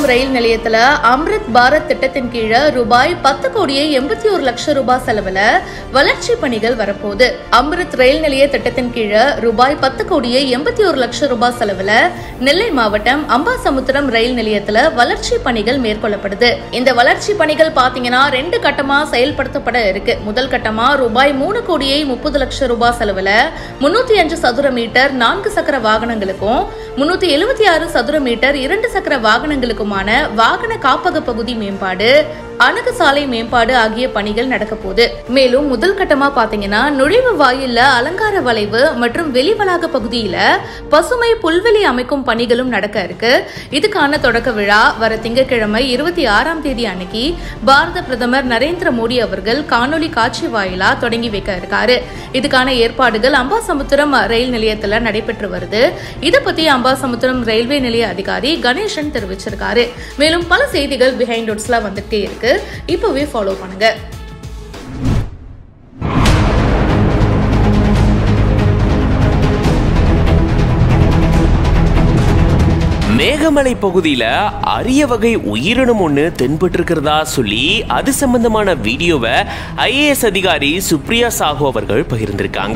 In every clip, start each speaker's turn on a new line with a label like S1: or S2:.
S1: அம்பாசமுத்திரம் ரயில் நிலையத்துல அம்ரித் பாரத் திட்டத்தின் கீழே ரூபாய் பத்து கோடியே எண்பத்தி ஒரு லட்சம் ரூபாய் செலவுல வளர்ச்சி பணிகள் வரப்போகுது அம்ரித் ரயில் நிலைய திட்டத்தின் கீழே ரூபாய் பத்து கோடியே எண்பத்தி ஒரு லட்சம் ரூபாய் செலவுல நெல்லை மாவட்டம் அம்பாசமுத்திரம் ரயில் நிலையத்துல வளர்ச்சி பணிகள் மேற்கொள்ளப்படுது இந்த வளர்ச்சி பணிகள் பாத்தீங்கன்னா ரெண்டு கட்டமா செயல்படுத்தப்பட இருக்கு முதல் கட்டமா ரூபாய் மூணு கோடியே முப்பது லட்சம் ரூபாய் செலவுல முன்னூத்தி அஞ்சு சதுர மீட்டர் நான்கு சக்கர வாகனங்களுக்கும் முன்னூத்தி எழுபத்தி ஆறு சதுர மீட்டர் இரண்டு சக்கர வாகனங்களுக்குமான வாகன காப்பக பகுதி மேம்பாடு அணுகு சாலை மேம்பாடு ஆகிய பணிகள் நடக்க போகுது மேலும் முதல் கட்டமா பாத்தீங்கன்னா நுழைவு வாயில்ல அலங்கார வளைவு மற்றும் வெளி வளாக பகுதியில பசுமை புல்வெளி அமைக்கும் பணிகளும் நடக்க இருக்கு இதுக்கான தொடக்க விழா வர திங்கட்கிழமை இருபத்தி ஆறாம் தேதி அன்னைக்கு பாரத பிரதமர் நரேந்திர மோடி அவர்கள் காணொலி காட்சி வாயிலா தொடங்கி வைக்க இருக்காரு இதுக்கான ஏற்பாடுகள் அம்பாசமுத்திரம் ரயில் நிலையத்துல நடைபெற்று வருது இதை பத்தி அம்பாசமுத்திரம் ரயில்வே நிலைய அதிகாரி கணேசன் தெரிவிச்சிருக்காரு மேலும் பல செய்திகள் பிஹைண்ட் டோட்ஸ்ல வந்துட்டே இருக்கு இப்பவே ஃபாலோ பண்ணுங்க
S2: மேகமலை பகுதியில அரிய வகை உயிரினம் ஒன்று தென்பட்டிருக்கிறதா சொல்லி அது சம்பந்தமான வீடியோவை ஐஏஎஸ் அதிகாரி சுப்ரியா சாஹூ அவர்கள் பகிர்ந்திருக்காங்க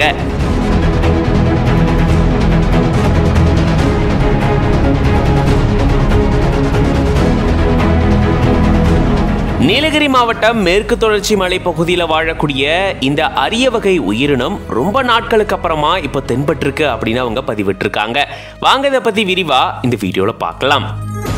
S2: நீலகிரி மாவட்டம் மேற்கு தொடர்ச்சி மலை பகுதியில் வாழக்கூடிய இந்த அரிய வகை உயிரினம் ரொம்ப நாட்களுக்கு அப்புறமா இப்போ தென்பட்டிருக்கு அப்படின்னு அவங்க பதிவிட்டிருக்காங்க வாங்க இதை பத்தி விரிவா இந்த வீடியோல பார்க்கலாம்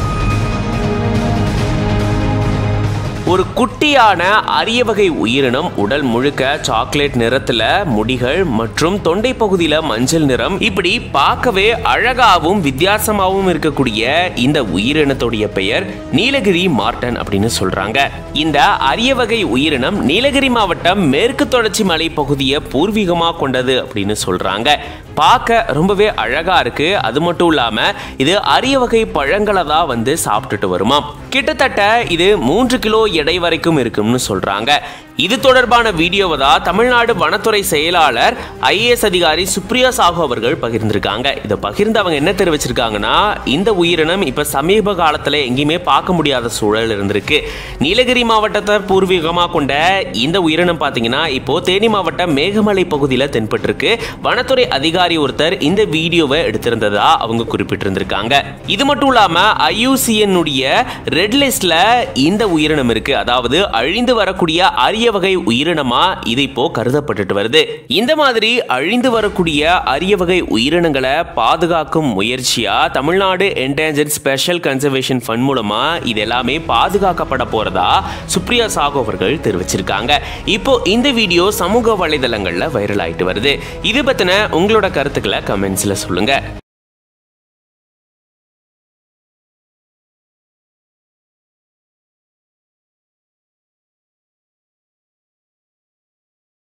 S2: ஒரு குட்டியான அரிய வகை உயிரினம் உடல் முழுக்க சாக்லேட் நிறத்துல முடிகள் மற்றும் தொண்டை பகுதியில மஞ்சள் நிறம் இப்படி பார்க்கவே அழகாவும் வித்தியாசமாகவும் இருக்கக்கூடிய இந்த உயிரினத்துடைய பெயர் நீலகிரி மார்டன் அப்படின்னு சொல்றாங்க இந்த அரிய வகை உயிரினம் நீலகிரி மாவட்டம் மேற்கு தொடர்ச்சி மலை பகுதியை பூர்வீகமாக கொண்டது அப்படின்னு சொல்றாங்க பார்க்க ரொம்பவே அழகா இருக்கு அது மட்டும் இல்லாம இது அரிய வகை பழங்களை தான் வந்து சாப்பிட்டுட்டு வருமாம் கிட்டத்தட்ட இது மூன்று கிலோ எடை வரைக்கும் இருக்கும்னு சொல்றாங்க இது தொடர்பான வீடியோவை தான் தமிழ்நாடு வனத்துறை செயலாளர் ஐஏஎஸ் அதிகாரி சுப்ரியா சாஹூ அவர்கள் பகிர்ந்திருக்காங்க இதை பகிர்ந்து அவங்க என்ன தெரிவிச்சிருக்காங்கன்னா இந்த உயிரினம் இப்ப சமீப காலத்துல எங்கேயுமே பார்க்க முடியாத சூழல் இருந்திருக்கு நீலகிரி மாவட்டத்தை பூர்வீகமா கொண்ட இந்த உயிரினம் பார்த்தீங்கன்னா இப்போ தேனி மாவட்டம் மேகமலை பகுதியில் தென்பட்டிருக்கு வனத்துறை அதிகாரி ஒருத்தர் இந்த வீடியோவை எடுத்திருந்ததா அவங்க குறிப்பிட்டிருந்திருக்காங்க இது மட்டும் இல்லாம ஐயூசிஎன் உடைய ரெட் லிஸ்ட்ல இந்த உயிரினம் இருக்கு அதாவது அழிந்து வரக்கூடிய அரிய வகை உயிரினமா இது இப்போ கருதப்பட்டுட்டு வருது இந்த மாதிரி அழிந்து வரக்கூடிய அரிய வகை உயிரினங்களை பாதுகாக்கும் முயற்சியா Tamil Nadu endangered special conservation fund மூலமா இது எல்லாமே பாதுகாக்கப்பட போறதா சுப்ரியா சாகு அவர்கள் தெரிவிச்சிருக்காங்க இப்போ இந்த வீடியோ சமூக வலைதளங்கள்ல வைரல் ஆயிட்டு வருது இது பத்தின உங்களோட கருத்துக்களை கமெண்ட்ஸ்ல சொல்லுங்க